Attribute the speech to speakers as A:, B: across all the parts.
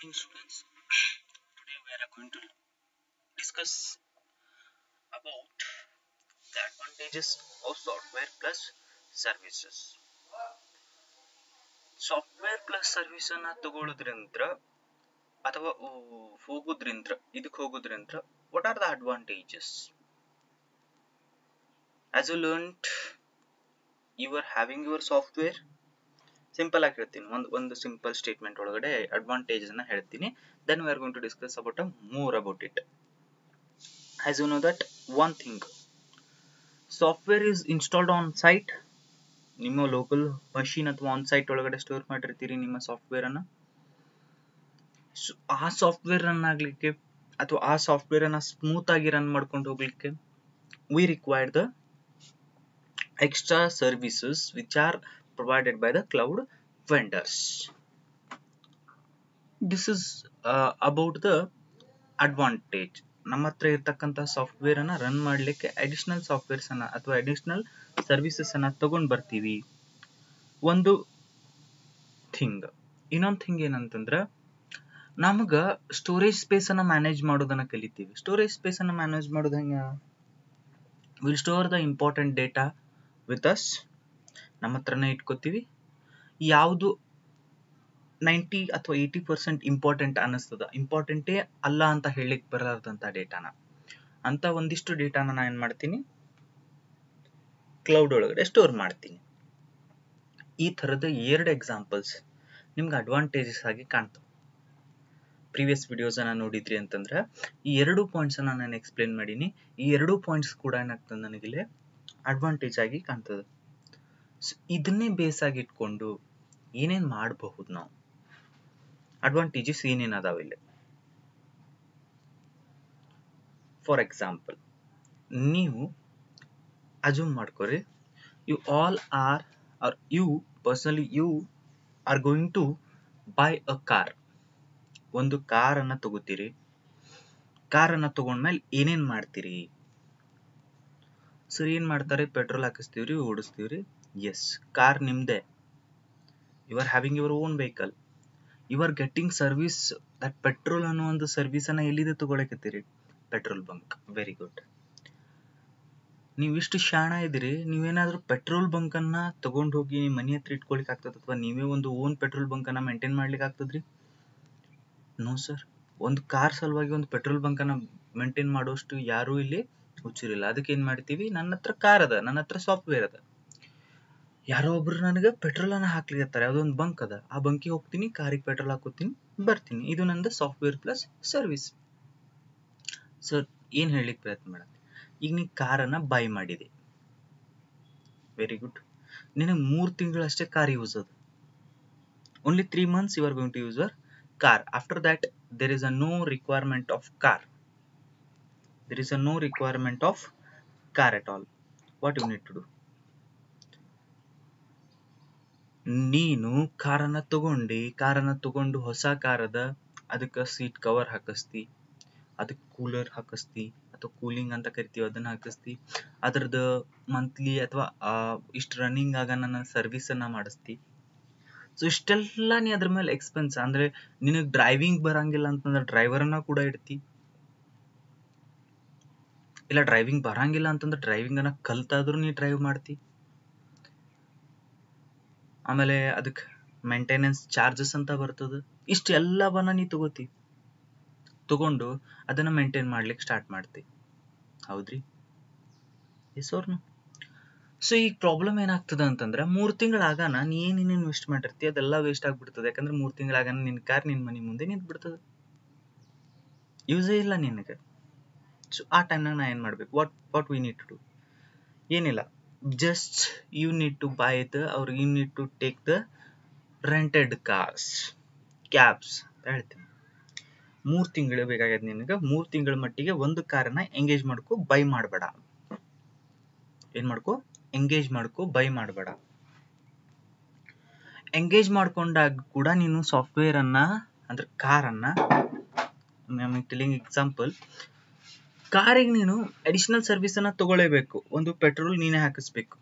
A: morning students today we are going to discuss about the advantages of software plus services software plus service ಅನ್ನ ತಗೊಳ್ಳೋದ್ರಿಂದ ಅಥವಾ ಉ- ಹೋಗೋದ್ರಿಂದ ಇದಕ್ಕೆ ಹೋಗೋದ್ರಿಂದ what are the advantages as you learnt you are having your software simple ಆಗಿ ಹೇಳ್ತೀನಿ ಒಂದು ಒಂದು ಸಿಂಪಲ್ ಸ್ಟೇಟ್ಮೆಂಟ್ ಒಳಗಡೆ ಅಡ್ವಾಂಟೇಜಸ್ ಅನ್ನ ಹೇಳ್ತೀನಿ then we are going to discuss about uh more about it as you know that one thing software is installed on site ನಿಮ್ಮ local machine ಅಥವಾ on site ಒಳಗಡೆ ಸ್ಟೋರ್ ಮಾಡಿರ್ತೀರಿ ನಿಮ್ಮ ಸಾಫ್ಟ್ವೇರ್ ಅನ್ನ So, ಆ ಸಾಫ್ಟ್ವೇರ್ ರನ್ ಆಗ್ಲಿಕ್ಕೆ ಅಥವಾ ಆ ಸಾಫ್ಟ್ವೇರ್ ಅನ್ನ ಸ್ಮೂತ್ ಆಗಿ ರನ್ ಮಾಡ್ಕೊಂಡು ಹೋಗ್ಲಿಕ್ಕೆ we require the extra services which are provided by the cloud vendors. This is uh, about the advantage. ನಮ್ಮ ಹತ್ರ ಇರ್ತಕ್ಕಂಥ ಸಾಫ್ಟ್ವೇರ್ ಅನ್ನ ರನ್ ಮಾಡ್ಲಿಕ್ಕೆ ಅಡಿಷನಲ್ ಸಾಫ್ಟ್ವೇರ್ಸ್ ಅನ್ನ ಅಥವಾ ಅಡಿಷನಲ್ ಸರ್ವಿಸಸ್ ಅನ್ನ ತಗೊಂಡ್ ಬರ್ತೀವಿ ಒಂದು ಥಿಂಗ್ ಇನ್ನೊಂದು ಥಿಂಗ್ ಏನಂತಂದ್ರ ನಮಗ ಸ್ಟೋರೇಜ್ ಸ್ಪೇಸ್ ಅನ್ನ ಮ್ಯಾನೇಜ್ ಮಾಡೋದನ್ನ ಕಲಿತೀವಿ ಸ್ಟೋರೇಜ್ ಸ್ಪೇಸ್ ಅನ್ನ ಮ್ಯಾನೇಜ್ ಮಾಡೋದು ಹೆಂಗ will store the important data with us ನಮ್ಮ ಹತ್ರನೇ ಇಟ್ಕೋತೀವಿ ಯಾವುದು ನೈಂಟಿ ಅಥವಾ ಏಯ್ಟಿ ಪರ್ಸೆಂಟ್ ಇಂಪಾರ್ಟೆಂಟ್ ಅನ್ನಿಸ್ತದ ಇಂಪಾರ್ಟೆಂಟೇ ಅಲ್ಲ ಅಂತ ಹೇಳಿಕ್ ಬರಲಾರ್ದಂಥ ಡೇಟಾನ ಅಂತ ಒಂದಿಷ್ಟು ಡೇಟಾನ ನಾನು ಏನು ಮಾಡ್ತೀನಿ ಕ್ಲೌಡ್ ಒಳಗಡೆ ಸ್ಟೋರ್ ಮಾಡ್ತೀನಿ ಈ ಥರದ ಎರಡು ಎಕ್ಸಾಂಪಲ್ಸ್ ನಿಮ್ಗೆ ಅಡ್ವಾಂಟೇಜಸ್ ಆಗಿ ಕಾಣ್ತವೆ ಪ್ರೀವಿಯಸ್ ವಿಡಿಯೋಸ್ ಅನ್ನ ನೋಡಿದ್ರಿ ಅಂತಂದ್ರೆ ಈ ಎರಡು ಪಾಯಿಂಟ್ಸ್ ಅನ್ನ ನಾನು ಎಕ್ಸ್ಪ್ಲೇನ್ ಮಾಡೀನಿ ಈ ಎರಡು ಪಾಯಿಂಟ್ಸ್ ಕೂಡ ಏನಾಗ್ತದೆ ನನಗಿಲ್ಲಿ ಅಡ್ವಾಂಟೇಜ್ ಆಗಿ ಕಾಣ್ತದೆ So, ಇದನ್ನೇ ಬೇಸ್ ಆಗಿ ಇಟ್ಕೊಂಡು ಏನೇನ್ ಮಾಡಬಹುದು ನಾವು ಅಡ್ವಾಂಟೇಜಸ್ ಏನೇನ್ ಅದಾವ ಇಲ್ಲಿ ಫಾರ್ ಎಕ್ಸಾಂಪಲ್ ನೀವು ಅಜೂಮ್ ಮಾಡ್ಕೊರಿ you all are are you personally you are going to buy a car ಒಂದು ಕಾರ್ ಅನ್ನ ತಗೋತೀರಿ ಕಾರ್ ಅನ್ನ ತಗೊಂಡ್ಮೇಲೆ ಏನೇನ್ ಮಾಡ್ತೀರಿ ಸರ್ ಏನ್ ಮಾಡ್ತಾರೆ ಪೆಟ್ರೋಲ್ ಹಾಕಿಸ್ತೀವ್ರಿ ಓಡಿಸ್ತೀವ್ರಿ ಎಸ್ ಕಾರ್ ನಿಮ್ದೇ you are having your own vehicle you are getting service that petrol ಅನ್ನೋ ಒಂದು ಸರ್ವಿಸ್ ಅನ್ನ ಎಲ್ಲಿದೆ ತಗೊಳಕತ್ತೀರಿ ಪೆಟ್ರೋಲ್ ಬಂಕ್ ವೆರಿ ಗುಡ್ ನೀವು ಇಷ್ಟು ಶಾಣ ಇದ್ದೀರಿ ನೀವೇನಾದ್ರೂ ಪೆಟ್ರೋಲ್ ಬಂಕ್ ಅನ್ನ ತಗೊಂಡ್ ಹೋಗಿ ನಿಮ್ ಮನೆ ಹತ್ರ ಇಟ್ಕೊಳಿಕ್ ಆಗ್ತದ ಅಥವಾ ನೀವೇ ಒಂದು ಓನ್ ಪೆಟ್ರೋಲ್ ಬಂಕ್ ಅನ್ನ ಮೇಂಟೈನ್ ಮಾಡ್ಲಿಕ್ಕೆ ಆಗ್ತದ್ರಿ ನೋ ಸರ್ ಒಂದು ಕಾರ್ ಸಲುವಾಗಿ ಒಂದು ಪೆಟ್ರೋಲ್ ಬಂಕ್ ಅನ್ನ ಮೇಂಟೈನ್ ಮಾಡೋಷ್ಟು ಯಾರೂ ಇಲ್ಲಿ ಹುಚ್ಚರಿಲ್ಲ ಅದಕ್ಕೆ ಏನ್ ಮಾಡ್ತೀವಿ ನನ್ನ ಹತ್ರ ಕಾರ್ ಅದ ನನ್ನ ಹತ್ರ ಸಾಫ್ಟ್ವೇರ್ ಅದ ಯಾರೋ ಒಬ್ರು ನನಗೆ ಪೆಟ್ರೋಲ್ ಅನ್ನ ಹಾಕ್ಲಿಕತ್ತಾರೆ ಯಾವುದೋ ಒಂದು ಬಂಕ್ ಅದ ಆ ಬಂಕಿಗೆ ಹೋಗ್ತೀನಿ ಕಾರಿಗೆ ಪೆಟ್ರೋಲ್ ಹಾಕೋತೀನಿ ಬರ್ತೀನಿ ಇದು ನಂದು ಸಾಫ್ಟ್ವೇರ್ ಪ್ಲಸ್ ಸರ್ವಿಸ್ ಸರ್ ಏನ್ ಹೇಳಲಿಕ್ಕೆ ಪ್ರಯತ್ನ ಮಾಡತ್ತೆ ಈಗ ನೀ ಕಾರನ್ನ ಬೈ ಮಾಡಿದೆ ವೆರಿ ಗುಡ್ ನಿನಗೆ ಮೂರು ತಿಂಗಳಷ್ಟೇ ಕಾರ್ ಯೂಸ್ ಅದು only three months you are going to use your car after that there is a no requirement of car there is a no requirement of car at all what you need to do ನೀನು ಕಾರನ್ನ ತಗೊಂಡು ಕಾರನ್ನ ತಗೊಂಡು ಹೊಸ car ಅದ ಅದಕ್ಕೆ seat cover ಹಾಕಿಸ್ತಿ ಅದಕ್ಕೆ cooler ಹಾಕಿಸ್ತಿ ಅಥವಾ ಕೂಲಿಂಗ್ ಅಂತ ಕರಿತೀವಿ ಅದನ್ನ ಹಾಕಿಸ್ತಿ ಅದ್ರದ್ದು ಮಂತ್ಲಿ ಅಥವಾ ಇಷ್ಟು ರನ್ನಿಂಗ್ ಆಗ ನನ್ನ ಸರ್ವಿಸ್ ಅನ್ನ ಮಾಡಿಸ್ತಿ ಸೊ ಇಷ್ಟೆಲ್ಲ ನೀ ಅದ್ರ ಮೇಲೆ ಎಕ್ಸ್ಪೆನ್ಸ್ ಅಂದ್ರೆ ನಿನಗ್ ಡ್ರೈವಿಂಗ್ ಬರಂಗಿಲ್ಲ ಅಂತಂದ್ರೆ ಡ್ರೈವರ್ನ ಕೂಡ ಇಡ್ತಿ ಇಲ್ಲ ಡ್ರೈವಿಂಗ್ ಬರಂಗಿಲ್ಲ ಅಂತಂದ್ರೆ ಡ್ರೈವಿಂಗ್ ಅನ್ನ ಕಲ್ತಾದ್ರೂ ನೀ ಡ್ರೈವ್ ಮಾಡ್ತಿ ಆಮೇಲೆ ಅದಕ್ಕೆ ಮೇಂಟೆನೆನ್ಸ್ ಚಾರ್ಜಸ್ ಅಂತ ಬರ್ತದ ಇಷ್ಟೆಲ್ಲವನ್ನ ನೀ ತಗೋತಿ ತಗೊಂಡು ಅದನ್ನ ಮೇಂಟೈನ್ ಮಾಡ್ಲಿಕ್ಕೆ ಸ್ಟಾರ್ಟ್ ಮಾಡ್ತಿ ಹೌದ್ರಿ ಎಸ್ ಅವ್ರನು ಸೊ ಈಗ ಪ್ರಾಬ್ಲಮ್ ಏನಾಗ್ತದ ಅಂತಂದ್ರೆ ಮೂರ್ ತಿಂಗಳಾಗಾನ ನೀ ಏನೇನ್ ಇನ್ವೆಸ್ಟ್ ಮಾಡಿರ್ತಿ ಅದೆಲ್ಲ ವೇಸ್ಟ್ ಆಗ್ಬಿಡ್ತದೆ ಯಾಕಂದ್ರೆ ಮೂರ್ ತಿಂಗಳಾಗಾನ ನಿನ್ ಕಾರ್ ನಿನ್ ಮನಿ ಮುಂದೆ ನಿಂತ್ ಬಿಡ್ತದೆ ಯೂಸೇ ಇಲ್ಲ ನಿನಗೆ ಸೊ ಆ ಟೈಮ್ನಾಗ ನಾ ಏನ್ ಮಾಡ್ಬೇಕು what what we need to do ಏನಿಲ್ಲ just you need to buy the ಅವ್ರ you need to take the rented cars cabs ಅಂತ ಹೇಳ್ತೀನಿ ಮೂರ್ ತಿಂಗಳು ಬೇಕಾಗ್ಯದ ನಿನಗೆ ಮೂರ್ ತಿಂಗಳ ಮಟ್ಟಿಗೆ ಒಂದು ಕಾರನ್ನ ಎಂಗೇಜ್ ಮಾಡ್ಕೊ ಬೈ ಮಾಡಬೇಡ ಏನ್ ಮಾಡ್ಕೊ ಎಂಗೇಜ್ ಮಾಡ್ಕೊ ಬೈ ಮಾಡಬೇಡ ಎಂಗೇಜ್ ಮಾಡ್ಕೊಂಡಾಗ ಕೂಡ ನೀನು ಸಾಫ್ಟ್ವೇರ್ ಅನ್ನ ಅಂದ್ರೆ ಕಾರ್ ಅನ್ನ ಟೆಲಿಂಗ್ ಎಕ್ಸಾಂಪಲ್ ಕಾರಿಗೆ ನೀನು ಅಡಿಷನಲ್ ಸರ್ವಿಸ್ ಅನ್ನ ತಗೊಳ್ಳೇಬೇಕು ಒಂದು ಪೆಟ್ರೋಲ್ ನೀನೇ ಹಾಕಿಸ್ಬೇಕು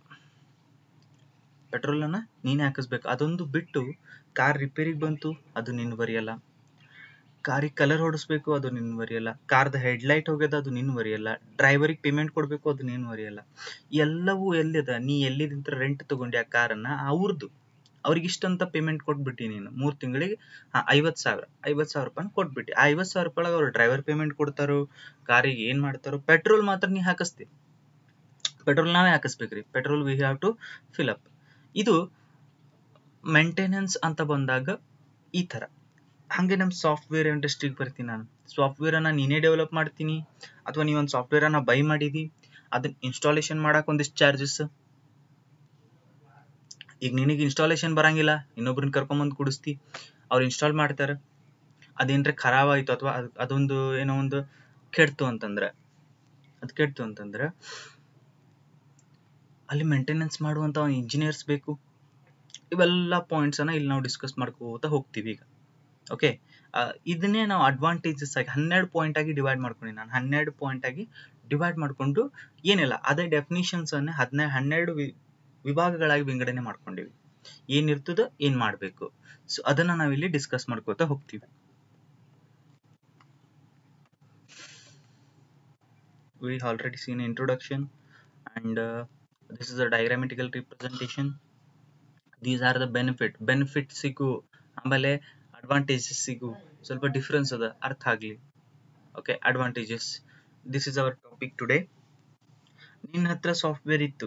A: ಪೆಟ್ರೋಲ್ ಅನ್ನ ನೀನೇ ಹಾಕಿಸ್ಬೇಕು ಅದೊಂದು ಬಿಟ್ಟು ಕಾರ್ ರಿಪೇರಿಗೆ ಬಂತು ಅದು ನಿನ್ ಬರೆಯಲ್ಲ ಕಾರಿಗೆ ಕಲರ್ ಹೊಡಿಸ್ಬೇಕು ಅದು ನಿನ್ ವರಿಯಲ್ಲ ಕಾರ್ದ ಹೆಡ್ಲೈಟ್ ಹೋಗ್ಯದ ಅದು ನಿನ್ ವರಿಯಲ್ಲ ಡ್ರೈವರಿಗೆ ಪೇಮೆಂಟ್ ಕೊಡ್ಬೇಕು ಅದು ನಿನ್ ವರಿಯಲ್ಲ ಎಲ್ಲವೂ ಎಲ್ಲಿದ ನೀ ಎಲ್ಲಿದಿಂತ ರೆಂಟ್ ತಗೊಂಡಿ ಆ ಕಾರನ್ನ ಅವ್ರದ್ದು ಅವ್ರಿಗೆ ಇಷ್ಟಂತ ಪೇಮೆಂಟ್ ಕೊಟ್ಬಿಟ್ಟಿ ನೀನು ಮೂರ್ ತಿಂಗಳಿಗೆ ಐವತ್ ಸಾವಿರ ಐವತ್ ಸಾವಿರ ರೂಪಾಯಿ ಕೊಟ್ಬಿಟ್ಟಿ ಆ ಐವತ್ ಸಾವಿರ ರೂಪಾಯಿ ಅವ್ರು ಡ್ರೈವರ್ ಪೇಮೆಂಟ್ ಕೊಡ್ತಾರೋ ಕಾರಿಗೆ ಏನ್ ಮಾಡ್ತಾರೋ ಪೆಟ್ರೋಲ್ ಮಾತ್ರ ನೀ ಹಾಕಿಸ್ತಿ ಪೆಟ್ರೋಲ್ ನಾವೇ ಹಾಕಿಸ್ಬೇಕ್ರಿ petrol we have to fill up ಇದು ಮೇಂಟೆನೆನ್ಸ್ ಅಂತ ಬಂದಾಗ ಈ ತರ ಹಂಗೆ ನಮ್ ಸಾಫ್ಟ್ವೇರ್ ಇಂಡಸ್ಟ್ರಿಗೆ ಬರ್ತೀನಿ ನಾನು ಸಾಫ್ಟ್ವೇರ್ ಅನ್ನ ನೀನೇ ಡೆವಲಪ್ ಮಾಡ್ತೀನಿ ಅಥವಾ ನೀವೊಂದು ಸಾಫ್ಟ್ವೇರ್ ಅನ್ನ ಬೈ ಮಾಡಿದಿ ಅದನ್ನ ಇನ್ಸ್ಟಾಲೇಷನ್ ಮಾಡಕ್ ಒಂದಿಷ್ಟು ಚಾರ್ಜಸ್ ಈಗ ನಿನಗೆ ಇನ್ಸ್ಟಾಲೇಷನ್ ಬರಂಗಿಲ್ಲ ಇನ್ನೊಬ್ರನ್ನ ಕರ್ಕೊಂಬಂದು ಕುಡಿಸ್ತಿ ಅವ್ರು ಇನ್ಸ್ಟಾಲ್ ಮಾಡ್ತಾರ ಅದೇನ್ರೆ ಖರಾಬ್ ಆಯ್ತು ಅಥವಾ ಅದೊಂದು ಏನೋ ಒಂದು ಕೆಡ್ತು ಅಂತಂದ್ರೆ ಅದ್ ಕೆಡ್ತು ಅಂತಂದ್ರೆ ಅಲ್ಲಿ ಮೇಂಟೆನೆನ್ಸ್ ಮಾಡುವಂತ ಇಂಜಿನಿಯರ್ಸ್ ಬೇಕು ಇವೆಲ್ಲ ಪಾಯಿಂಟ್ಸ್ ಅನ್ನ ಇಲ್ಲಿ ನಾವು ಡಿಸ್ಕಸ್ ಮಾಡ್ಕೋತಾ ಹೋಗ್ತೀವಿ ಈಗ ಓಕೆ ಇದನ್ನೇ ನಾವು ಅಡ್ವಾಂಟೇಜಸ್ ಆಗಿ ಹನ್ನೆರಡು ಪಾಯಿಂಟ್ ಆಗಿ ಡಿವೈಡ್ ಮಾಡ್ಕೊಂಡಿ ನಾನು ಹನ್ನೆರಡು ಪಾಯಿಂಟ್ ಆಗಿ ಡಿವೈಡ್ ಮಾಡ್ಕೊಂಡು ಏನಿಲ್ಲ ಅದೇ ಡೆಫಿನಿಷನ್ಸ್ ಅನ್ನ ಹದಿನೈ ಹನ್ನೆರಡು ವಿಭಾಗಗಳಾಗಿ ವಿಂಗಡಣೆ ಮಾಡ್ಕೊಂಡಿವಿ ಏನಿರ್ತದ ಏನ್ ಮಾಡ್ಬೇಕು ಸೊ ಅದನ್ನ ನಾವಿಲ್ಲಿ ಡಿಸ್ಕಸ್ ಮಾಡ್ಕೋತಾ ಹೋಗ್ತೀವಿ we already seen introduction and uh, this is a diagrammatical representation these are the benefit benefit ಸಿಗು ಆಮೇಲೆ ಅಡ್ವಾಂಟೇಜಸ್ ಸಿಗು ಸ್ವಲ್ಪ ಡಿಫ್ರೆನ್ಸ್ ಅದ ಅರ್ಥ ಆಗ್ಲಿ okay advantages this is our topic today ನಿನ್ನ ಹತ್ರ ಸಾಫ್ಟ್ವೇರ್ ಇತ್ತು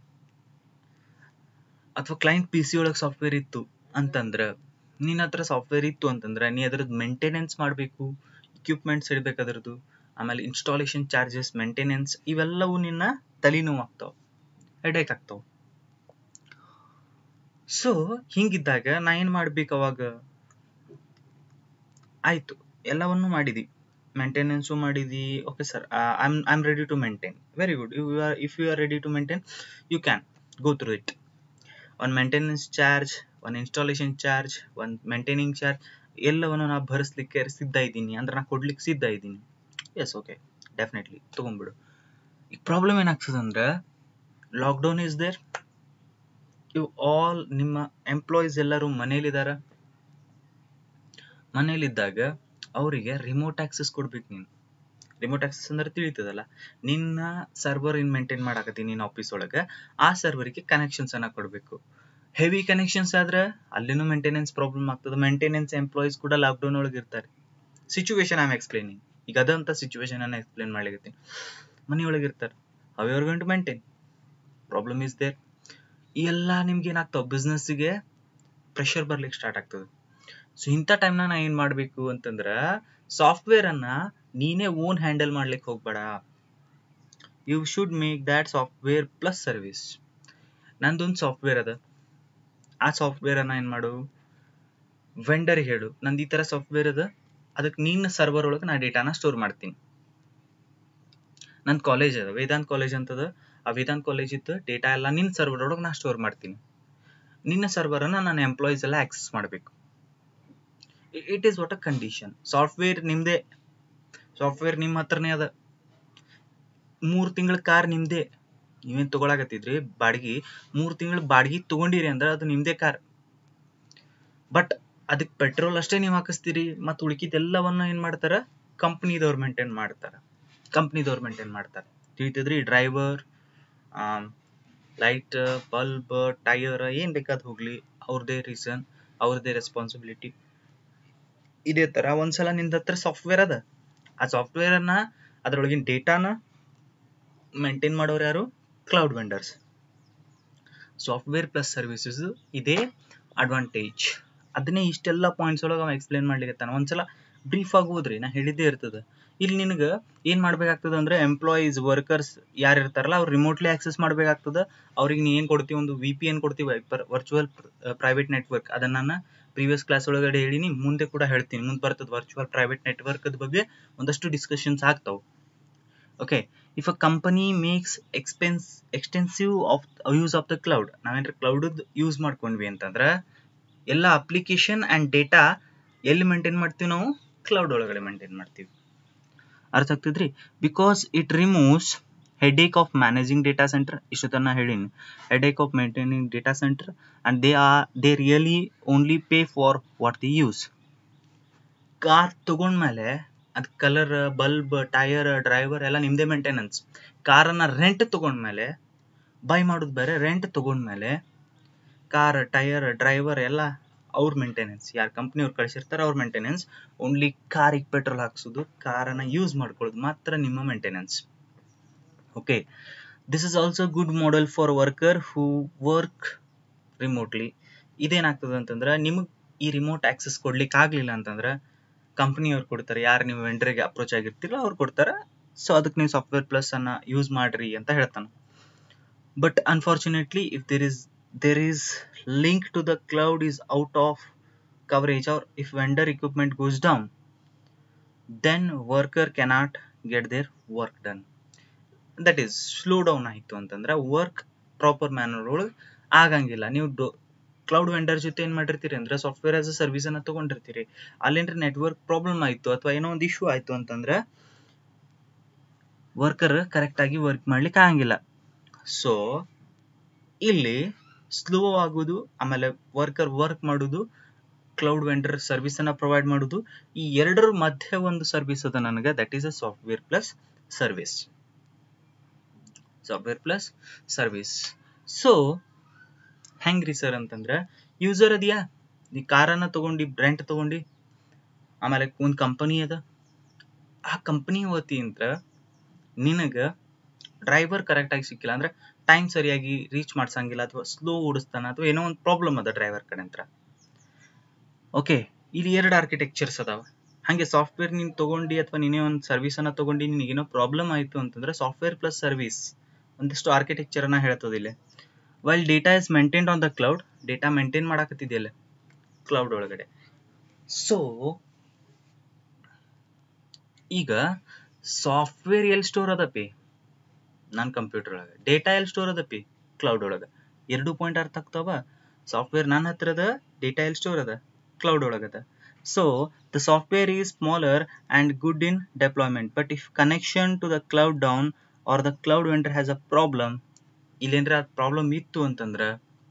A: ಅಥವಾ ಕ್ಲೈಂಟ್ ಪಿ ಸಿ ಒಳಗೆ ಸಾಫ್ಟ್ವೇರ್ ಇತ್ತು ಅಂತಂದ್ರ ನಿನ್ನ ಹತ್ರ ಸಾಫ್ಟ್ವೇರ್ ಇತ್ತು ಅಂತಂದ್ರ ನೀ ಅದ್ರದ್ದು ಮೇಂಟೆನೆನ್ಸ್ ಮಾಡಬೇಕು ಇಕ್ವಿಪ್ಮೆಂಟ್ಸ್ ಇಡ್ಬೇಕು ಅದ್ರದ್ದು ಆಮೇಲೆ ಇನ್ಸ್ಟಾಲೇಷನ್ ಚಾರ್ಜಸ್ ಮೇಂಟೆನೆನ್ಸ್ ಇವೆಲ್ಲವೂ ನಿನ್ನ ತಲೆನೋವು ಆಗ್ತಾವ ಹೆಡೇಕ್ ಆಗ್ತಾವ ಸೊ ಹಿಂಗಿದ್ದಾಗ ನಾ ಏನ್ ಮಾಡ್ಬೇಕು ಅವಾಗ ಆಯ್ತು ಎಲ್ಲವನ್ನು ಮಾಡಿದಿ ಮೇಂಟೆನೆನ್ಸು ಮಾಡಿದಿ okay sir I am ready to maintain very good you are if you are ready to maintain you can go through it one maintenance charge one installation charge one maintaining charge ಎಲ್ಲವನ್ನು ನಾ ಭರಿಸ್ಲಿಕ್ಕೆ ಸಿದ್ಧ ಇದ್ದೀನಿ ಅಂದ್ರೆ ನಾ ಕೊಡ್ಲಿಕ್ಕೆ ಸಿದ್ಧ ಇದ್ದೀನಿ yes okay definitely ತಗೊಂಡ್ಬಿಡು ಈಗ ಪ್ರಾಬ್ಲಮ್ ಏನಾಗ್ತದೆ ಅಂದ್ರೆ ಲಾಕ್ಡೌನ್ ಇಸ್ ದೇರ್ ಇವು ಆಲ್ ನಿಮ್ಮ ಎಂಪ್ಲಾಯೀಸ್ ಎಲ್ಲರೂ ಮನೇಲಿದಾರ ಮನೇಲಿದ್ದಾಗ ಅವರಿಗೆ ರಿಮೋಟ್ ಆಕ್ಸೆಸ್ ಕೊಡ್ಬೇಕು ನೀನು ರಿಮೋಟ್ ಆಕ್ಸೆಸ್ ಅಂದ್ರೆ ತಿಳಿತದಲ್ಲ ನಿನ್ನ ಸರ್ವರ್ ಇನ್ ಮೇಂಟೈನ್ ಮಾಡಾಕತ್ತಿ ನಿನ್ನ ಆಫೀಸ್ ಒಳಗೆ ಆ ಸರ್ವರ್ಗೆ ಕನೆಕ್ಷನ್ಸ್ ಅನ್ನ ಕೊಡ್ಬೇಕು ಹೆವಿ ಕನೆಕ್ಷನ್ಸ್ ಆದ್ರೆ ಅಲ್ಲಿನೂ ಮೇಂಟೆನೆನ್ಸ್ ಪ್ರಾಬ್ಲಮ್ ಆಗ್ತದೆ ಮೇಂಟೆನೆನ್ಸ್ ಎಂಪ್ಲಾಯೀಸ್ ಕೂಡ ಲಾಕ್ಡೌನ್ ಒಳಗೆ ಇರ್ತಾರೆ ಸಿಚುವೇಶನ್ ಐಮ್ ಎಕ್ಸ್ಪ್ಲೇನಿಂಗ್ ಈಗ ಅದಂತ ಸಿಚುವೇಶನ್ ಅನ್ನ ಎಕ್ಸ್ಪ್ಲೇನ್ ಮಾಡ್ಲಿಕ್ಕೆ ಮನೆಯೊಳಗೆ ಇರ್ತಾರೆ how are going to maintain problem is there ಈ ಎಲ್ಲ ನಿಮ್ಗೆ ಏನಾಗ್ತಾವ ಬಿಸ್ನೆಸ್ಗೆ ಪ್ರೆಷರ್ ಬರ್ಲಿಕ್ಕೆ ಸ್ಟಾರ್ಟ್ ಆಗ್ತದೆ ಸೊ ಇಂಥ ಟೈಮ್ನ ನಾ ಏನ್ ಮಾಡ್ಬೇಕು ಅಂತಂದ್ರ ಸಾಫ್ಟ್ವೇರ್ ಅನ್ನ ನೀನೇ ಓನ್ ಹ್ಯಾಂಡಲ್ ಮಾಡ್ಲಿಕ್ಕೆ ಹೋಗ್ಬೇಡ you should make that software plus service ನಂದೊಂದು ಸಾಫ್ಟ್ವೇರ್ ಅದ ಆ ಸಾಫ್ಟ್ವೇರ್ ಅನ್ನ ಏನ್ ಮಾಡು ವೆಂಡರ್ ಹೇಳು ನಂದು ಈ ತರ ಸಾಫ್ಟ್ವೇರ್ ಅದ ಅದಕ್ಕೆ ನಿನ್ನ ಸರ್ವರ್ ಒಳಗೆ ನಾ ಡೇಟಾನ ಸ್ಟೋರ್ ಮಾಡ್ತೀನಿ ನನ್ ಕಾಲೇಜ್ ಅದ ವೇದಾಂತ್ ಕಾಲೇಜ್ ಅಂತದ ಆ ವೇದಾಂತ್ ಕಾಲೇಜ್ ಇದ್ದ ಡೇಟಾ ಎಲ್ಲ ನಿನ್ನ ಸರ್ವರ್ ಒಳಗೆ ನಾ ಸ್ಟೋರ್ ಮಾಡ್ತೀನಿ ನಿನ್ನ ಸರ್ವರ್ ಅನ್ನ ನನ್ನ ಎಂಪ್ಲಾಯೀಸ್ ಎಲ್ಲ ಆಕ್ಸೆಸ್ ಮಾಡಬೇಕು it is what a condition software ನಿಮ್ದೇ ಸಾಫ್ಟ್ವೇರ್ ನಿಮ್ಮ ಹತ್ರನೇ ಅದ ಮೂರ್ ತಿಂಗಳ ಕಾರ್ ನಿಮ್ದೇ ನೀವೇನ್ ತಗೊಳಕತ್ತಿದ್ರಿ ಬಾಡಿಗೆ ಮೂರ್ ತಿಂಗಳ ಬಾಡಿಗೆ ತಗೊಂಡಿರಿ ಅಂದ್ರೆ ಅದು ನಿಮ್ದೇ ಕಾರ್ ಬಟ್ ಅದಕ್ಕೆ ಪೆಟ್ರೋಲ್ ಅಷ್ಟೇ ನೀವು ಹಾಕಿಸ್ತೀರಿ ಮತ್ತು ಉಳಿಕಿದೆಲ್ಲವನ್ನ ಏನ್ ಮಾಡ್ತಾರ ಕಂಪ್ನಿದವ್ರು ಮೇಂಟೈನ್ ಮಾಡ್ತಾರ ಕಂಪ್ನಿದವ್ರು ಮೇಂಟೈನ್ ಮಾಡ್ತಾರೆ ತಿಳಿತಿದ್ರಿ ಡ್ರೈವರ್ ಲೈಟ್ ಬಲ್ಬ್ ಟೈರ್ ಏನ್ ಬೇಕಾದ್ ಹೋಗ್ಲಿ ಅವ್ರದೇ ರೀಸನ್ ಅವ್ರದೇ ರೆಸ್ಪಾನ್ಸಿಬಿಲಿಟಿ ಇದೇ ತರ ಒಂದ್ಸಲ ನಿಂದ ಹತ್ರ ಸಾಫ್ಟ್ವೇರ್ ಅದ ಆ ಸಾಫ್ಟ್ವೇರ್ ಅನ್ನ ಅದ್ರೊಳಗಿನ ಡೇಟಾನ ಮೇಂಟೈನ್ ಮಾಡೋರು ಯಾರು cloud vendors software plus services ಇದೇ ಅಡ್ವಾಂಟೇಜ್ ಅದನ್ನೇ ಇಷ್ಟೆಲ್ಲ ಪಾಯಿಂಟ್ಸ್ ಒಳಗೆ ಅವ ಎಕ್ಸ್ಪ್ಲೇನ್ ಮಾಡ್ಲಿಕ್ಕೆ ಒಂದ್ಸಲ ಬ್ರೀಫ್ ಆಗಿ ಹೋದ್ರಿ ನಾ ಹೇಳಿದ್ದೇ ಇರ್ತದ ಇಲ್ಲಿ ನಿನಗ ಏನ್ ಮಾಡ್ಬೇಕಾಗ್ತದ ಅಂದ್ರೆ ಎಂಪ್ಲಾಯೀಸ್ ವರ್ಕರ್ಸ್ ಯಾರು ಇರ್ತಾರಲ್ಲ ಅವ್ರು ರಿಮೋಟ್ಲಿ ಆಕ್ಸೆಸ್ ಮಾಡ್ಬೇಕಾಗ್ತದ ಅವ್ರಿಗೆ ನೀ ಏನ್ ಕೊಡ್ತೀವಿ ಒಂದು ವಿ ಪಿ ಎನ್ ಕೊಡ್ತೀವಿ ವರ್ಚುವಲ್ ಪ್ರೈವೇಟ್ ನೆಟ್ವರ್ಕ್ ಅದನ್ನ ನಾನು ಪ್ರೀವಿಯಸ್ ಕ್ಲಾಸ್ ಒಳಗಡೆ ಹೇಳಿನಿ ಮುಂದೆ ಕೂಡ ಹೇಳ್ತೀನಿ ಮುಂದೆ ಬರ್ತದ ವರ್ಚುವಲ್ ಪ್ರೈವೇಟ್ ನೆಟ್ವರ್ಕ್ ಬಗ್ಗೆ ಒಂದಷ್ಟು ಡಿಸ್ಕಷನ್ಸ್ ಆಗ್ತಾವ okay if a company makes expense extensive of use of the cloud ನಾವೇನ್ರ ಕ್ಲೌಡ್ ಯೂಸ್ ಮಾಡ್ಕೊಂಡ್ವಿ ಅಂತಂದ್ರ ಎಲ್ಲ ಅಪ್ಲಿಕೇಶನ್ ಅಂಡ್ ಡೇಟಾ ಎಲ್ಲಿ ಮೇಂಟೈನ್ ಮಾಡ್ತೀವಿ ನಾವು ಕ್ಲೌಡ್ ಒಳಗಡೆ ಮೇಂಟೈನ್ ಮಾಡ್ತೀವಿ ಅರ್ಥ ಆಗ್ತದ್ರಿ because it removes headache of managing data centre ಇಷ್ಟೊತ್ತನ ಹೇಳಿನಿ headache of maintaining data centre and they are they really only pay for what the use car ತಗೊಂಡ್ಮೇಲೆ ಅದ್ ಕಲರ್ ಬಲ್ಬ್ ಟೈರ್ ಡ್ರೈವರ್ ಎಲ್ಲ ನಿಮ್ದೇ ಮೇಂಟೆನೆನ್ಸ್ ಕಾರನ್ನ ರೆಂಟ್ ತಗೊಂಡ್ಮೇಲೆ ಬೈ ಮಾಡೋದು ಬೇರೆ rent ತಗೊಂಡ್ಮೇಲೆ ಕಾರ್ ಟೈರ್ ಡ್ರೈವರ್ ಎಲ್ಲ ಅವ್ರ ಮೇಂಟೆನೆನ್ಸ್ ಯಾರು ಕಂಪ್ನಿಯವ್ರು ಕಳಿಸಿರ್ತಾರೆ ಅವ್ರ ಮೇಂಟೆನೆನ್ಸ್ ಓನ್ಲಿ ಕಾರಿಗೆ ಪೆಟ್ರೋಲ್ ಹಾಕ್ಸೋದು ಕಾರನ್ನ ಯೂಸ್ ಮಾಡ್ಕೊಳ್ಳೋದು ಮಾತ್ರ ನಿಮ್ಮ maintenance okay this is also good model for worker who work remotely ಇದೇನಾಗ್ತದೆ ಅಂತಂದ್ರೆ ನಿಮಗೆ ಈ ರಿಮೋಟ್ ಆಕ್ಸೆಸ್ ಕೊಡ್ಲಿಕ್ಕೆ ಆಗ್ಲಿಲ್ಲ ಅಂತಂದ್ರೆ ಕಂಪ್ನಿಯವ್ರು ಕೊಡ್ತಾರೆ ಯಾರು ನೀವು ವೆಂಡರ್ಗೆ ಅಪ್ರೋಚ್ ಆಗಿರ್ತಿಲ್ಲ ಅವ್ರು ಕೊಡ್ತಾರೆ ಸೊ ಅದಕ್ಕೆ ನೀವು ಸಾಫ್ಟ್ವೇರ್ ಪ್ಲಸ್ ಅನ್ನ ಯೂಸ್ ಮಾಡ್ರಿ ಅಂತ ಹೇಳ್ತಾನೆ but unfortunately if there is there is link to the cloud is out of coverage or if vendor equipment goes down then worker cannot get their work done that is slow down ಆಯಿತು ಅಂತಂದ್ರೆ work proper manner ಒಳಗೆ ಆಗಂಗಿಲ್ಲ ನೀವು cloud vendor ಜೊತೆ ಏನ್ ಮಾಡಿರ್ತೀರಿ ಅಂದ್ರೆ software as a service ಅನ್ನ ತಗೊಂಡಿರ್ತೀರಿ ಅಲ್ಲೇನ್ರಿ network problem ಆಯ್ತು ಅಥವಾ ಏನೋ ಒಂದು ಇಶ್ಯೂ ಆಯ್ತು ಅಂತಂದ್ರೆ ವರ್ಕರ್ ಕರೆಕ್ಟ್ ಆಗಿ ವರ್ಕ್ ಮಾಡ್ಲಿಕ್ಕೆ ಆಗಂಗಿಲ್ಲ ಸೊ ಇಲ್ಲಿ ಸ್ಲೋ ಆಗೋದು ಆಮೇಲೆ ವರ್ಕರ್ ವರ್ಕ್ ಮಾಡೋದು ಕ್ಲೌಡ್ ವೆಂಡರ್ ಸರ್ವಿಸ್ ಅನ್ನ ಪ್ರೊವೈಡ್ ಮಾಡೋದು ಈ ಎರಡರ ಮಧ್ಯೆ ಒಂದು ಸರ್ವಿಸ್ ಅದ ನನಗೆ that is a software plus service software plus service so ಹೆಂಗ್ರಿ ಸರ್ ಅಂತಂದ್ರೆ ಯೂಸರ್ ಅದಿಯಾ ನೀ ಕಾರನ್ನ ತಗೊಂಡಿ ರೆಂಟ್ ತಗೊಂಡಿ ಆಮೇಲೆ ಒಂದು ಕಂಪನಿ ಅದ ಆ ಕಂಪನಿ ವತಿಯಿಂದ ನಿನಗ ಡ್ರೈವರ್ ಕರೆಕ್ಟ್ ಆಗಿ ಸಿಕ್ಕಿಲ್ಲ ಅಂದ್ರೆ ಟೈಮ್ ಸರಿಯಾಗಿ ರೀಚ್ ಮಾಡ್ಸಂಗಿಲ್ಲ ಅಥವಾ ಸ್ಲೋ ಓಡಿಸ್ತಾನ ಅಥವಾ ಏನೋ ಒಂದು ಪ್ರಾಬ್ಲಮ್ ಅದ ಡ್ರೈವರ್ ಕಡೆ ಅಂತ ಓಕೆ ಇಲ್ಲಿ ಎರಡು ಆರ್ಕಿಟೆಕ್ಚರ್ಸ್ ಅದಾವ ಹಾಗೆ ಸಾಫ್ಟ್ವೇರ್ ನೀನು ತಗೊಂಡಿ ಅಥವಾ ನೀನೇ ಒಂದು ಸರ್ವಿಸ್ ಅನ್ನ ತಗೊಂಡಿ ನಿನಗೇನೋ ಪ್ರಾಬ್ಲಮ್ ಆಯ್ತು ಅಂತಂದ್ರೆ ಸಾಫ್ಟ್ವೇರ್ ಪ್ಲಸ್ ಸರ್ವಿಸ್ ಒಂದಿಷ್ಟು ಆರ್ಕಿಟೆಕ್ಚರ್ ಅನ್ನ ಹೇಳ್ತದೆ ಇಲ್ಲಿ while data is maintained on the cloud data maintain ಮಾಡಾಕತ್ತಿದೆಯಲ್ಲ ಕ್ಲೌಡ್ ಒಳಗಡೆ ಸೊ ಈಗ ಸಾಫ್ಟ್ವೇರ್ ಎಲ್ಲಿ ಸ್ಟೋರ್ ಅದಪಿ ನನ್ನ ಕಂಪ್ಯೂಟರ್ ಒಳಗೆ ಡೇಟಾ ಎಲ್ಲಿ ಸ್ಟೋರ್ ಅದಪಿ ಕ್ಲೌಡ್ ಒಳಗೆ ಎರಡು ಪಾಯಿಂಟ್ ಅರ್ಥ ಆಗ್ತಾವ ಸಾಫ್ಟ್ವೇರ್ ನನ್ನ ಹತ್ರ ಅದ ಡೇಟಾ ಎಲ್ಲಿ ಸ್ಟೋರ್ ಅದ ಕ್ಲೌಡ್ ಒಳಗದ so the software is smaller and good in deployment but if connection to the cloud down or the cloud vendor has a problem ಇಲ್ಲೇನ್ರಿ ಅದು ಪ್ರಾಬ್ಲಮ್ ಇತ್ತು ಅಂತಂದ್ರ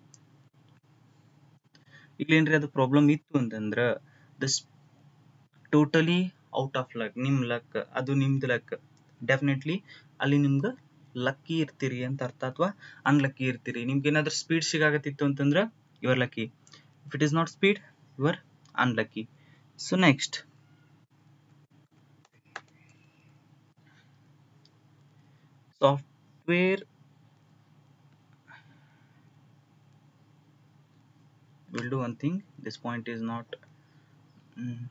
A: ಇಲ್ಲೇನ್ರಿ ಅದು ಪ್ರಾಬ್ಲಮ್ ಇತ್ತು ಅಂತಂದ್ರ this totally out of luck ನಿಮ್ ಲಕ್ ಅದು ನಿಮ್ದು ಲಕ್ ಡೆಫಿನೆಟ್ಲಿ ಅಲ್ಲಿ ನಿಮ್ದು ಲಕ್ಕಿ ಇರ್ತೀರಿ ಅಂತ ಅರ್ಥ ಅಥವಾ ಅನ್ಲಕ್ಕಿ ಇರ್ತೀರಿ ನಿಮ್ಗೆ ಏನಾದ್ರೂ ಸ್ಪೀಡ್ ಸಿಗಾಕತ್ತಿತ್ತು ಅಂತಂದ್ರ your lucky if it is not speed you are unlucky so next software we'll do one thing this point is not mm,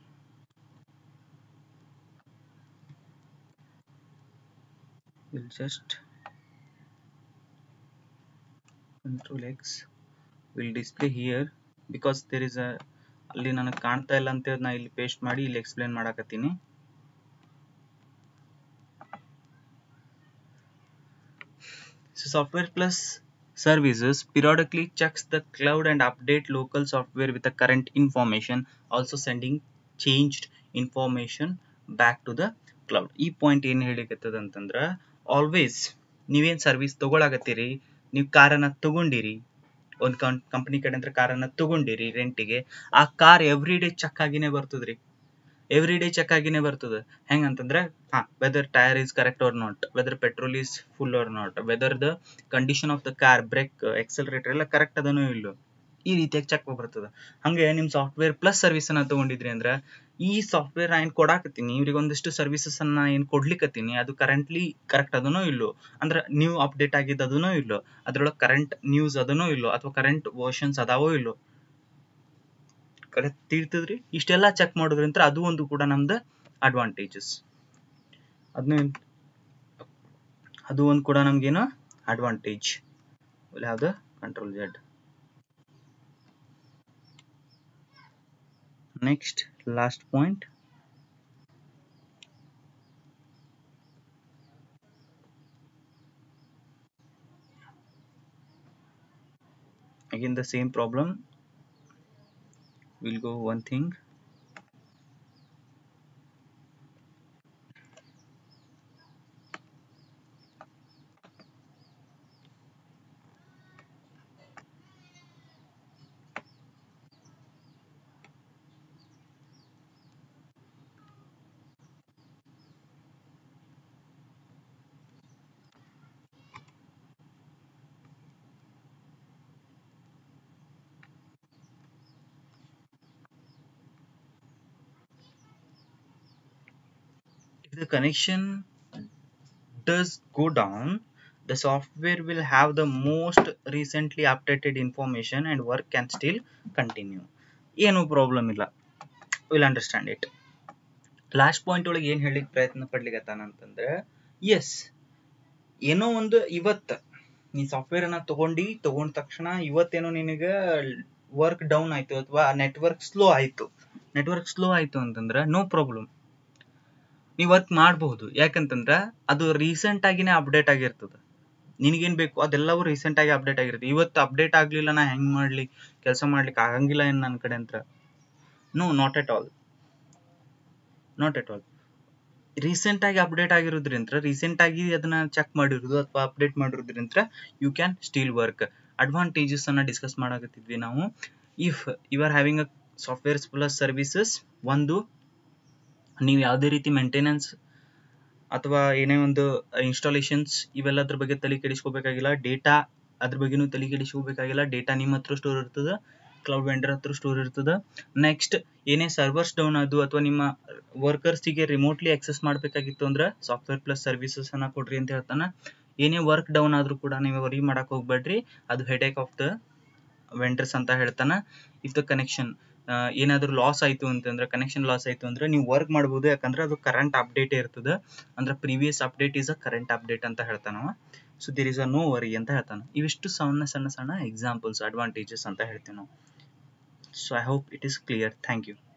A: we'll just control x will display here because there is a ಅಲ್ಲಿ ನನಗೆ ಕಾಣ್ತಾ ಇಲ್ಲ ಅಂತ ನಾ ಇಲ್ಲಿ paste ಮಾಡಿ ಇಲ್ಲಿ explain ಮಾಡಾಕತ್ತೀನಿ So software plus services periodically checks the cloud and update local software with the current information also sending changed information back to the cloud ಈ ಪಾಯಿಂಟ್ ಏನ್ ಹೇಳಿಕತ್ತದ ಅಂತಂದ್ರ ಆಲ್ವೇಸ್ ನೀವೇನ್ ಸರ್ವಿಸ್ ತಗೊಳಕತ್ತೀರಿ ನೀವು ಕಾರನ್ನ ತಗೊಂಡಿರಿ ಒಂದು ಕಂಪನಿ ಕಡೆ ಅಂತ ಕಾರನ್ನ ತಗೊಂಡಿರಿ ರೆಂಟಿಗೆ ಆ ಕಾರ್ ಎವ್ರಿ ಡೇ ಚೆಕ್ ಆಗಿನೇ ಬರ್ತದ್ರಿ ಎವ್ರಿ ಡೇ ಚೆಕ್ ಆಗಿನೇ ಬರ್ತದ ಹೆಂಗಂತಂದ್ರೆ ಹಾ whether tyre is correct or not whether petrol is full or not whether the condition of the car brake accelerator ಎಲ್ಲ ಕರೆಕ್ಟ್ ಅದನೋ ಇಲ್ಲೋ ಈ ರೀತಿಯಾಗಿ ಚೆಕ್ ಬರ್ತದ ಹಂಗೆ ನಿಮ್ ಸಾಫ್ಟ್ವೇರ್ ಪ್ಲಸ್ ಸರ್ವಿಸ್ ಅನ್ನ ತಗೊಂಡಿದ್ರಿ ಅಂದ್ರ ಈ ಸಾಫ್ಟ್ವೇರ್ ಏನ್ ಕೊಡಾಕತ್ತೀನಿ ಇವ್ರಿಗೆ ಒಂದಿಷ್ಟು ಸರ್ವಿಸಸ್ ಅನ್ನ ಏನ್ ಕೊಡ್ಲಿಕತ್ತೀನಿ ಅದು ಕರೆಂಟ್ಲಿ ಕರೆಕ್ಟ್ ಅದನೋ ಇಲ್ಲೋ ಅಂದ್ರ ನ್ಯೂ ಅಪ್ಡೇಟ್ ಆಗಿದ್ದು ಅದನೋ ಇಲ್ಲೋ ಅದ್ರೊಳಗೆ ಕರೆಂಟ್ ನ್ಯೂಸ್ ಅದನೋ ಇಲ್ಲೋ ಅಥವಾ ಕರೆಂಟ್ ವರ್ಷನ್ಸ್ ಅದಾವೋ ಇಲ್ಲೋ ಕರೆಕ್ಟ್ ತಿಳ್ತದ್ರಿ ಇಷ್ಟೆಲ್ಲ ಚೆಕ್ ಮಾಡೋದ್ರಿಂದ ಅದು ಒಂದು ಕೂಡ ನಮ್ದು ಅಡ್ವಾಂಟೇಜಸ್ ಅದನ್ನ ಅದು ಒಂದು ಕೂಡ ನಮ್ಗೇನು ಅಡ್ವಾಂಟೇಜ್ ಯಾವ್ದು control Z next last point again the same problem we'll go one thing the connection does go down the software will have the most recently updated information and work can still continue ಏನು problem ಇಲ್ಲ will understand it last point ಒಳಗೆ ಏನು ಹೇಳಿಕ್ ಪ್ರಯತ್ನ ಪಡ್ಲಿಕತ್ತಾನ ಅಂತಂದ್ರೆ S ಏನೋ ಒಂದು ಇವತ್ತು ನೀ ಸಾಫ್ಟ್ವೇರ್ ಅನ್ನ ತಗೊಂಡಿ ತಗೊಂಡ ತಕ್ಷಣ ಇವತ್ತೇನೋ ನಿನಗೆ ವರ್ಕ್ ಡೌನ್ ಆಯ್ತು ಅಥವಾ ನೆಟ್ವರ್ಕ್ ಸ್ಲೋ ಆಯ್ತು ನೆಟ್ವರ್ಕ್ ಸ್ಲೋ ಆಯ್ತು ಅಂತಂದ್ರೆ ನೋ ಪ್ರಾಬ್ಲಮ್ ನೀವು ವರ್ಕ್ ಮಾಡಬಹುದು ಯಾಕಂತಂದ್ರ ಅದು ರೀಸೆಂಟ್ ಆಗಿನೇ ಅಪ್ಡೇಟ್ ಆಗಿರ್ತದ ನಿನಗೇನ್ ಬೇಕು ಅದೆಲ್ಲವೂ ರೀಸೆಂಟ್ ಆಗಿ ಅಪ್ಡೇಟ್ ಆಗಿರುತ್ತೆ ಇವತ್ತು ಅಪ್ಡೇಟ್ ಆಗ್ಲಿಲ್ಲ ನಾ ಹೆಂಗ್ ಮಾಡ್ಲಿ ಕೆಲಸ ಮಾಡ್ಲಿಕ್ಕೆ ಆಗಂಗಿಲ್ಲ ಏನ್ ನನ್ನ ಕಡೆ ಅಂತ no not at all not at all recent ಆಗಿ ಅಪ್ಡೇಟ್ ಆಗಿರೋದ್ರಿಂದ ರೀಸೆಂಟ್ ಆಗಿ ಅದನ್ನ ಚೆಕ್ ಮಾಡಿರೋದು ಅಥವಾ ಅಪ್ಡೇಟ್ ಮಾಡಿರೋದ್ರಿಂದ you can still work advantages ಅನ್ನ ಡಿಸ್ಕಸ್ ಮಾಡಾಕತ್ತಿದ್ವಿ ನಾವು if you are having a softwares plus services ಒಂದು ನೀವು ಯಾವುದೇ ರೀತಿ ಮೇಂಟೆನೆನ್ಸ್ ಅಥವಾ ಏನೇ ಒಂದು ಇನ್ಸ್ಟಾಲೇಷನ್ಸ್ ಇವೆಲ್ಲದ್ರ ಬಗ್ಗೆ ತಲೆ ಕೆಡಿಸ್ಕೋಬೇಕಾಗಿಲ್ಲ ಡೇಟಾ ಅದ್ರ ಬಗ್ಗೆನೂ ತಲೆ ಕೆಡಿಸ್ಕೋಬೇಕಾಗಿಲ್ಲ ಡೇಟಾ ನಿಮ್ಮ ಹತ್ರ ಸ್ಟೋರ್ ಇರ್ತದ ಕ್ಲೌಡ್ ವೆಂಡರ್ ಹತ್ರ ಸ್ಟೋರ್ ಇರ್ತದ ನೆಕ್ಸ್ಟ್ ಏನೇ ಸರ್ವರ್ಸ್ ಡೌನ್ ಅದು ಅಥವಾ ನಿಮ್ಮ ವರ್ಕರ್ಸಿಗೆ ರಿಮೋಟ್ಲಿ ಆಕ್ಸೆಸ್ ಮಾಡಬೇಕಾಗಿತ್ತು ಅಂದ್ರೆ ಸಾಫ್ಟ್ವೇರ್ ಪ್ಲಸ್ ಸರ್ವಿಸಸ್ ಅನ್ನ ಕೊಡ್ರಿ ಅಂತ ಹೇಳ್ತಾನೆ ಏನೇ ವರ್ಕ್ ಡೌನ್ ಆದ್ರೂ ಕೂಡ ನೀವು ವರಿ ಮಾಡಕ್ ಹೋಗ್ಬೇಡ್ರಿ ಅದು ಹೆಡೇಕ್ ಆಫ್ ದ ವೆಂಡರ್ಸ್ ಅಂತ ಹೇಳ್ತಾನೆ ಇಫ್ ದ ಕನೆಕ್ಷನ್ ಏನಾದ್ರೂ ಲಾಸ್ ಆಯ್ತು ಅಂತಂದ್ರೆ ಕನೆಕ್ಷನ್ ಲಾಸ್ ಆಯ್ತು ಅಂದ್ರೆ ನೀವು ವರ್ಕ್ ಮಾಡ್ಬೋದು ಯಾಕಂದ್ರೆ ಅದು ಕರೆಂಟ್ ಅಪ್ಡೇಟ್ ಇರ್ತದೆ ಅಂದ್ರೆ previous update is a current update ಅಂತ ಹೇಳ್ತಾನವ so there is a no worry ಅಂತ ಹೇಳ್ತಾನೆ ಇವಿಷ್ಟು ಸಣ್ಣ ಸಣ್ಣ ಸಣ್ಣ ಎಕ್ಸಾಂಪಲ್ಸ್ ಅಡ್ವಾಂಟೇಜಸ್ ಅಂತ ಹೇಳ್ತೀವಿ ನಾವು so I hope it is clear thank you